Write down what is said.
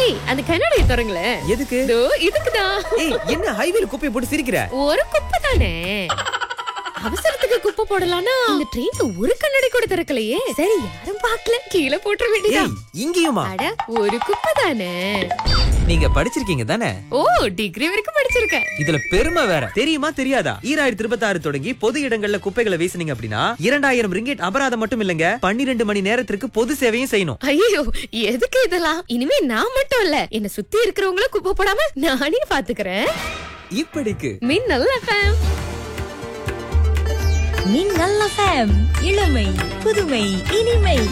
ஏய் அந்த கண்ணாடியை திறங்களேன் எதுக்கு இதோ இதுக்குதான் ஏய் என்ன ஹைவேல குப்பையை போட்டு சிரிக்கிற ஒரு குப்பை தானே அவசரத்துக்கு குப்பை போடலாம்னா இந்த ட்ரெயின்ல ஒரு கண்ணாடி கூட திறக்கலையே சரி யாரும் பார்க்கல கீழே போட்டுற வேண்டியதா ஏய் இங்கேயுமா அட ஒரு குப்பை தானே நீங்க படிச்சிருக்கீங்க தானே ஓ டிகிரி வரைக்கும் படிச்சிருக்கேன் இதுல பெருமை வேற தெரியுமா தெரியாதா ஈராயிரத்தி இருபத்தி ஆறு தொடங்கி பொது இடங்கள்ல குப்பைகளை வீசுனீங்க அப்படின்னா இரண்டாயிரம் ரிங்கெட் அபராதம் மட்டும் இல்லங்க பன்னிரெண்டு மணி நேரத்திற்கு பொது சேவையும் செய்யணும் ஐயோ எதுக்கு இதெல்லாம் இனிமே நான் மட்டும் இல்ல என்ன சுத்தி இருக்கிறவங்கள குப்பை போடாம நானே பாத்துக்கிறேன் இப்படிக்கு மின்னல் எஃப்எம் மின்னல் எஃப்எம் இளமை புதுமை இனிமை